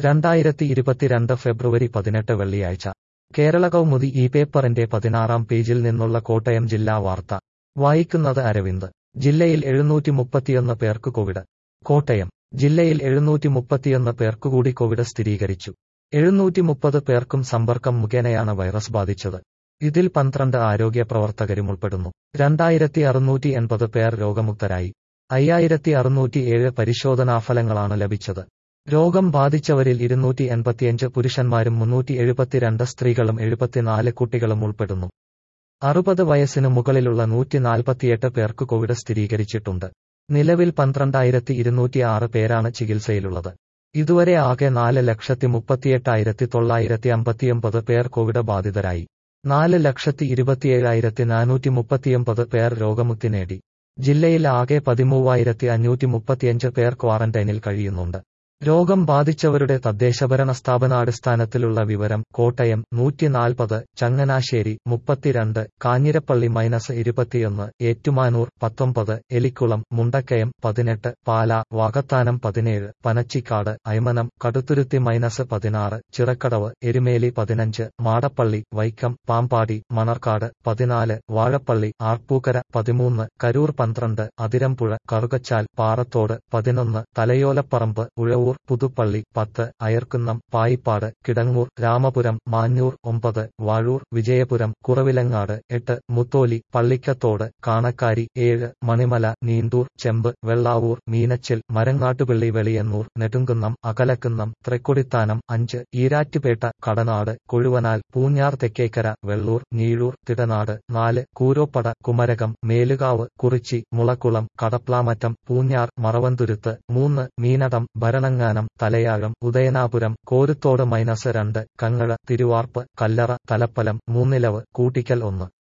രണ്ടായിരത്തി ഇരുപത്തിരണ്ട് ഫെബ്രുവരി പതിനെട്ട് വെള്ളിയാഴ്ച കേരള കൗമുദി ഈ പേപ്പറിന്റെ പതിനാറാം പേജിൽ നിന്നുള്ള കോട്ടയം ജില്ലാ വാർത്ത വായിക്കുന്നത് അരവിന്ദ് ജില്ലയിൽ എഴുന്നൂറ്റി മുപ്പത്തിയൊന്ന് പേർക്ക് കോവിഡ് കോട്ടയം ജില്ലയിൽ എഴുന്നൂറ്റി മുപ്പത്തിയൊന്ന് പേർക്കുകൂടി കോവിഡ് സ്ഥിരീകരിച്ചു എഴുന്നൂറ്റി മുപ്പത് പേർക്കും സമ്പർക്കം മുഖേനയാണ് വൈറസ് ബാധിച്ചത് ഇതിൽ പന്ത്രണ്ട് ആരോഗ്യ പ്രവർത്തകരും ഉൾപ്പെടുന്നു രണ്ടായിരത്തി അറുന്നൂറ്റി എൺപത് പേർ രോഗമുക്തരായി അയ്യായിരത്തി അറുന്നൂറ്റിയേഴ് പരിശോധനാഫലങ്ങളാണ് ലഭിച്ചത് രോഗം ബാധിച്ചവരിൽ ഇരുന്നൂറ്റി എൺപത്തിയഞ്ച് പുരുഷന്മാരും മുന്നൂറ്റി എഴുപത്തിരണ്ട് സ്ത്രീകളും എഴുപത്തിനാല് കുട്ടികളും ഉൾപ്പെടുന്നു അറുപത് വയസ്സിനു മുകളിലുള്ള നൂറ്റി നാൽപ്പത്തിയെട്ട് പേർക്ക് കോവിഡ് സ്ഥിരീകരിച്ചിട്ടുണ്ട് നിലവിൽ പന്ത്രണ്ടായിരത്തി ഇരുന്നൂറ്റി ആറ് പേരാണ് ചികിത്സയിലുള്ളത് ഇതുവരെ ആകെ നാല് ലക്ഷത്തി മുപ്പത്തിയെട്ടായിരത്തി തൊള്ളായിരത്തി അമ്പത്തിയൊമ്പത് പേർ കോവിഡ് ബാധിതരായി നാല് ലക്ഷത്തി ഇരുപത്തിയേഴായിരത്തി നാനൂറ്റി മുപ്പത്തിയൊമ്പത് പേർ രോഗമുക്തി നേടി ജില്ലയിൽ ആകെ പതിമൂവായിരത്തി അഞ്ഞൂറ്റി മുപ്പത്തിയഞ്ച് പേർ ക്വാറന്റൈനിൽ കഴിയുന്നുണ്ട് രോഗം ബാധിച്ചവരുടെ തദ്ദേശഭരണ സ്ഥാപനാടിസ്ഥാനത്തിലുള്ള വിവരം കോട്ടയം നൂറ്റിനാൽപ്പത് ചങ്ങനാശ്ശേരി മുപ്പത്തിരണ്ട് കാഞ്ഞിരപ്പള്ളി മൈനസ് ഇരുപത്തിയൊന്ന് ഏറ്റുമാനൂർ പത്തൊമ്പത് എലിക്കുളം മുണ്ടക്കയം പതിനെട്ട് പാല വാകത്താനം പതിനേഴ് പനച്ചിക്കാട് അയ്മനം കടുത്തുരുത്തി മൈനസ് പതിനാറ് ചിറക്കടവ് എരുമേലി പതിനഞ്ച് മാടപ്പള്ളി വൈക്കം പാമ്പാടി മണർക്കാട് പതിനാല് വാഴപ്പള്ളി ആർപ്പൂക്കര പതിമൂന്ന് കരൂർ പന്ത്രണ്ട് അതിരമ്പുഴ കറുകച്ചാൽ പാറത്തോട് പതിനൊന്ന് തലയോലപ്പറമ്പ് ഉഴവൂർ പുതുപ്പള്ളി പത്ത് അയർക്കുന്നം പായിപ്പാട് കിടങ്ങൂർ രാമപുരം മാഞ്ഞൂർ ഒമ്പത് വാഴൂർ വിജയപുരം കുറവിലങ്ങാട് എട്ട് മുത്തോലി പള്ളിക്കത്തോട് കാണക്കാരി ഏഴ് മണിമല നീണ്ടൂർ ചെമ്പ് വെള്ളാവൂർ മീനച്ചിൽ മരങ്ങാട്ടുപള്ളി വെളിയന്നൂർ നെടുങ്കുന്നം അകലക്കുന്നം തൃക്കൊടിത്താനം അഞ്ച് ഈരാറ്റുപേട്ട കടനാട് കൊഴുവനാൽ പൂഞ്ഞാർ തെക്കേക്കര വെള്ളൂർ ഞീഴൂർ തിടനാട് നാല് കൂരോപ്പട കുമരകം മേലുകാവ് കുറിച്ചി മുളക്കുളം കടപ്ലാമറ്റം പൂഞ്ഞാർ മറവന്തുരുത്ത് മൂന്ന് മീനടം ഭരണങ്ങാനം തലയാഴം ഉദയനാപുരം കോരുത്തോട് മൈനസ് രണ്ട് കങ്ങഴ തിരുവാർപ്പ് കല്ലറ തലപ്പലം മൂന്നിലവ് കൂട്ടിക്കൽ ഒന്ന്